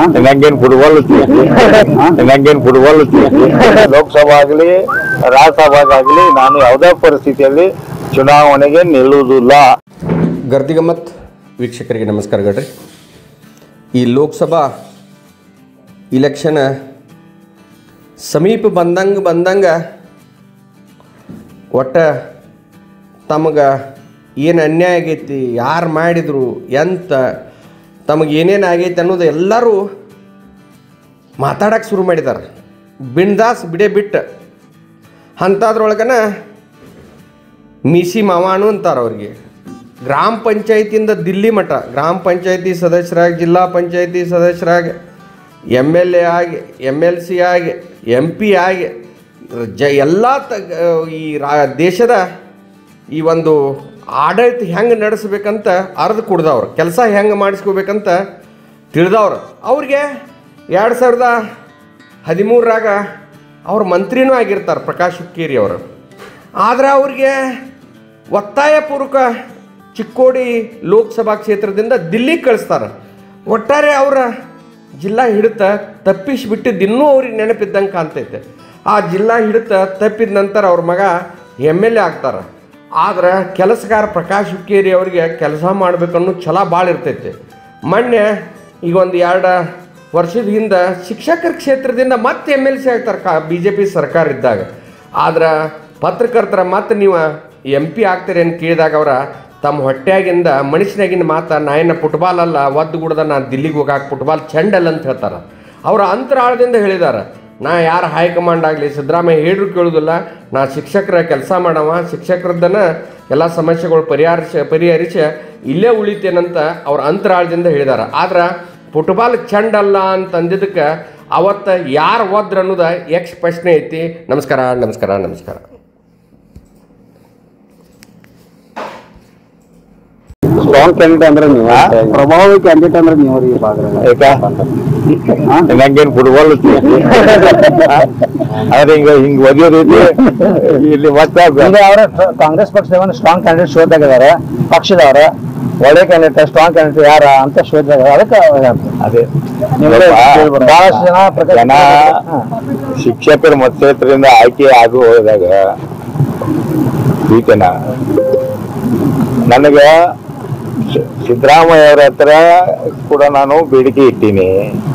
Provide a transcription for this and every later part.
ನಂಗೇನ್ football ನಂಗೇನ್ football Lok Sabha ಆಗಲಿ ರಾಜ್ಯಸಭಾಗಾಗ್ಲಿ ನಾನು ಯಾವುದೇ ಪರಿಸ್ಥಿತಿಯಲ್ಲಿ ಚುನಾವಣೆಗೆ ನಿಲ್ಲುವುದಿಲ್ಲ ಗರ್ದಿಗಮ್ಮತ್ ವೀಕ್ಷಕರಿಗೆ ನಮಸ್ಕಾರಗಳ್ರಿ ಈ ಲೋಕಸಭಾ ಇಲೆಕ್ಷನ್ ಸಮೀಪ ಬಂದಂಗೆ ಬಂದಂಗೆ ಒಟ್ಟ ತಮಗೆ ಏನು ಅನ್ಯಾಯ ಆಗೈತಿ ಯಾರು ಮಾಡಿದರು ಎಂತ ತಮಗೆ ಏನೇನು ಆಗೈತಿ ಅನ್ನೋದು ಎಲ್ಲರೂ ಮಾತಾಡಕ್ಕೆ ಶುರು ಮಾಡಿದ್ದಾರೆ ಬಿಣ್ದಾಸ್ ಬಿಡೇ ಬಿಟ್ಟು ಅಂಥದ್ರೊಳಗನ ಮೀಸಿ ಮಾವಾಣು ಅಂತಾರೆ ಅವ್ರಿಗೆ ಗ್ರಾಮ ಪಂಚಾಯತಿಯಿಂದ ದಿಲ್ಲಿ ಮಠ ಗ್ರಾಮ ಪಂಚಾಯತಿ ಸದಸ್ಯರಾಗಿ ಜಿಲ್ಲಾ ಪಂಚಾಯತಿ ಸದಸ್ಯರಾಗಿ ಎಮ್ ಎಲ್ ಎ ಆಗಿ ಎಮ್ ಎಲ್ ಸಿ ಆಗಿ ಎಮ್ ಪಿ ಆಗಿ ಜ ಎಲ್ಲ ತ ಈ ರಾ ದೇಶದ ಈ ಒಂದು ಆಡಳಿತ ಹೆಂಗೆ ನಡೆಸ್ಬೇಕಂತ ಅರ್ದು ಕುಡ್ದವ್ರು ಕೆಲಸ ಹೆಂಗೆ ಮಾಡಿಸ್ಕೋಬೇಕಂತ ತಿಳಿದವ್ರು ಅವ್ರಿಗೆ ಎರಡು ಸಾವಿರದ ಹದಿಮೂರರಾಗ ಅವ್ರ ಮಂತ್ರಿನೂ ಆಗಿರ್ತಾರೆ ಪ್ರಕಾಶ್ ಹುಕ್ಕೇರಿ ಅವರು ಆದ್ರೆ ಅವ್ರಿಗೆ ಒತ್ತಾಯಪೂರ್ವಕ ಚಿಕ್ಕೋಡಿ ಲೋಕಸಭಾ ಕ್ಷೇತ್ರದಿಂದ ದಿಲ್ಲಿಗೆ ಕಳಿಸ್ತಾರೆ ಒಟ್ಟಾರೆ ಅವರ ಜಿಲ್ಲಾ ಹಿಡಿತ ತಪ್ಪಿಸಿಬಿಟ್ಟಿದ್ದು ಇನ್ನೂ ಅವ್ರಿಗೆ ನೆನಪಿದ್ದಂಗೆ ಕಾಣ್ತೈತೆ ಆ ಜಿಲ್ಲಾ ಹಿಡಿತ ತಪ್ಪಿದ ನಂತರ ಅವ್ರ ಮಗ ಎಮ್ ಎಲ್ ಎ ಆಗ್ತಾರೆ ಆದ್ರೆ ಕೆಲಸಗಾರ ಪ್ರಕಾಶ್ ಹುಕ್ಕೇರಿ ಅವರಿಗೆ ಕೆಲಸ ಮಾಡ್ಬೇಕನ್ನೋ ಛಲ ಭಾಳ ಇರ್ತೈತೆ ಮೊನ್ನೆ ಈಗ ಒಂದು ಎರಡು ವರ್ಷದ ಹಿಂದೆ ಶಿಕ್ಷಕರ ಕ್ಷೇತ್ರದಿಂದ ಮತ್ತೆ ಎಮ್ ಎಲ್ ಸಿ ಆಗ್ತಾರೆ ಕಾ ಬಿ ಜೆ ಪಿ ಸರ್ಕಾರ ಇದ್ದಾಗ ಆದ್ರೆ ಪತ್ರಕರ್ತರ ಮತ್ತೆ ನೀವು ಎಂ ಪಿ ಆಗ್ತೀರಿ ಅಂತ ಕೇಳಿದಾಗ ಅವರ ತಮ್ಮ ಹೊಟ್ಟೆಯಾಗಿಂದ ಮನುಷ್ಯನಾಗಿನ ಮಾತ ನಾಯನ ಫುಟ್ಬಾಲ್ ಅಲ್ಲ ಒದ್ದು ಗುಡ್ದ ನಾನು ದಿಲ್ಲಿಗೆ ಹೋಗಾಕ ಫುಟ್ಬಾಲ್ ಚೆಂಡಲ್ಲ ಅಂತ ಹೇಳ್ತಾರೆ ಅವರ ಅಂತರಾಳದಿಂದ ಹೇಳಿದ್ದಾರೆ ನಾ ಯಾರು ಹೈಕಮಾಂಡ್ ಆಗಲಿ ಸಿದ್ದರಾಮಯ್ಯ ಹೇಳಿದ್ರು ಕೇಳೋದಿಲ್ಲ ನಾ ಶಿಕ್ಷಕರ ಕೆಲಸ ಮಾಡವ ಶಿಕ್ಷಕರದ್ದನ ಎಲ್ಲ ಸಮಸ್ಯೆಗಳು ಪರಿಹರಿಸ ಪರಿಹರಿಸಿ ಇಲ್ಲೇ ಉಳಿತೇನಂತ ಅವ್ರ ಅಂತರಾಳದಿಂದ ಹೇಳಿದಾರೆ ಆದ್ರೆ ಫುಟ್ಬಾಲ್ ಚೆಂಡಲ್ಲ ಅಂತ ಅಂದಿದ್ದಕ್ಕೆ ಅವತ್ತು ಯಾರು ಒದ್ರ ಅನ್ನೋದು ಯಕ್ಷ ಪ್ರಶ್ನೆ ಐತಿ ನಮಸ್ಕಾರ ನಮಸ್ಕಾರ ನಮಸ್ಕಾರ ಸ್ಟ್ರಾಂಗ್ ಕ್ಯಾಂಡಿಡೇಟ್ ಅಂದ್ರೆ ನೀವು ಪ್ರಭಾವಿ ಕ್ಯಾಂಡಿಡೇಟ್ ಅಂದ್ರೆ ನೀವು ಈ ಭಾಗದಲ್ಲಿ ಯಾಕ ನಂಗೇನ್ ಫುಟ್ಬಾಲ್ ಆದ್ರೆ ಹಿಂಗ ಹಿಂಗ್ ಒದಿಯೋ ರೀತಿ ಇಲ್ಲಿ ಮತ್ತೆ ಈಗ ಅವರ ಕಾಂಗ್ರೆಸ್ ಪಕ್ಷದ ಒಂದು ಸ್ಟ್ರಾಂಗ್ ಕ್ಯಾಂಡಿಡೇಟ್ ಶೋಧಾಗಿದ್ದಾರೆ ಪಕ್ಷದವರ ಒಳ್ಳೆ ಕ್ಯಾಂಡಿಡೇಟ್ ಸ್ಟ್ರಾಂಗ್ ಕ್ಯಾಂಡಿಡೇಟ್ ಯಾರ ಅಂತ ಶೋಧಾಗ ಅದಕ್ಕೆ ಅದೇ ನಿಮ್ಗೆ ಕೇಳ್ಬಾರ್ದು. ಬಹಳಷ್ಟು ಜನ ಪ್ರಕಾಶ್ ಜನ ಹಾ. ಶಿಕ್ಷಕರ ಮತಕ್ಷೇತ್ರದಿಂದ ಆಯ್ಕೆ ಆಗು ಹೋದಾಗ ಈತನ ನನಗ ಸಿ- ಸಿದ್ದರಾಮಯ್ಯ ಅವರ ಹತ್ರ ಕೂಡ ನಾನು ಬೇಡಿಕೆ ಇಟ್ಟೀನಿ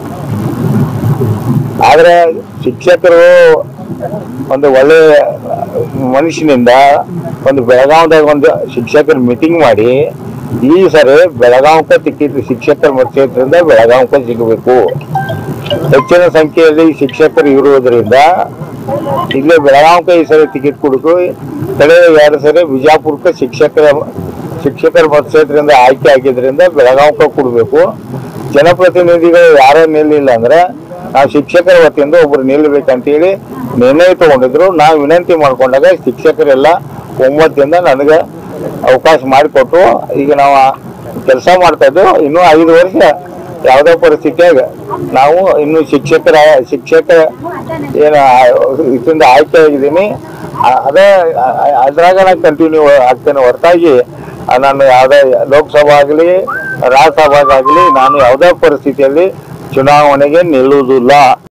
ಆದ್ರೆ ಶಿಕ್ಷಕರು ಒಂದು ಒಳ್ಳೆ ಮನುಷ್ಯನಿಂದ ಒಂದು ಬೆಳಗಾವದಾಗ ಒಂದು ಶಿಕ್ಷಕರ ಮೀಟಿಂಗ್ ಮಾಡಿ ಈ ಸರಿ ಬೆಳಗಾವಕ್ಕೆ ಟಿಕೆಟ್ ಶಿಕ್ಷಕರ ಮತಕ್ಷೇತ್ರದಿಂದ ಬೆಳಗಾವಕ್ಕೆ ಸಿಗಬೇಕು ಹೆಚ್ಚಿನ ಸಂಖ್ಯೆಯಲ್ಲಿ ಶಿಕ್ಷಕರು ಇರುವುದರಿಂದ ಇಲ್ಲೇ ಬೆಳಗಾವಕ್ಕೆ ಈ ಸರಿ ಟಿಕೆಟ್ ಕೊಡಬೇಕು ಕಳೆದ ಎರಡು ಸರಿ ಬಿಜಾಪುರಕ್ಕೆ ಶಿಕ್ಷಕರ ಶಿಕ್ಷಕರ ಮತಕ್ಷೇತ್ರದಿಂದ ಆಯ್ಕೆ ಆಗಿದ್ರಿಂದ ಬೆಳಗಾವಕ್ಕೆ ಕೊಡಬೇಕು ಜನಪ್ರತಿನಿಧಿಗಳು ಯಾರೇ ನಿಲ್ಲಿಲ್ಲ ಅಂದ್ರೆ ನಾವು ಶಿಕ್ಷಕರ ವತಿಯಿಂದ ಒಬ್ರು ನಿಲ್ಲಬೇಕಂತೇಳಿ ನಿರ್ಣಯ ತಗೊಂಡಿದ್ರು ನಾವು ವಿನಂತಿ ಮಾಡ್ಕೊಂಡಾಗ ಶಿಕ್ಷಕರೆಲ್ಲ ಒಮ್ಮತದಿಂದ ನನಗೆ ಅವಕಾಶ ಮಾಡಿಕೊಟ್ಟು ಈಗ ನಾವು ಕೆಲಸ ಮಾಡ್ತಾ ಇದ್ದು ಇನ್ನೂ ಐದು ವರ್ಷ ಯಾವುದೇ ಪರಿಸ್ಥಿತಿಯಾಗ ನಾವು ಇನ್ನು ಶಿಕ್ಷಕರ ಶಿಕ್ಷಕ ಏನು ಇದರಿಂದ ಆಯ್ಕೆ ಆಗಿದ್ದೀನಿ ಆ- ಅದೇ ಆ- ಆ- ಅದ್ರಾಗ ನಾನು ಕಂಟಿನ್ಯೂ ಆಗ್ತೇನೆ ಹೊರತಾಗಿ ಆ, ನಾನು ಯಾವುದೇ ಲೋಕಸಭಾ ಆಗಲಿ ರಾಜ್ಯಸಭಾಗಾಗಲಿ ನಾನು ಯಾವುದೇ ಪರಿಸ್ಥಿತಿಯಲ್ಲಿ ಚುನಾವಣೆಗೆ ನಿಲ್ಲುವುದಿಲ್ಲ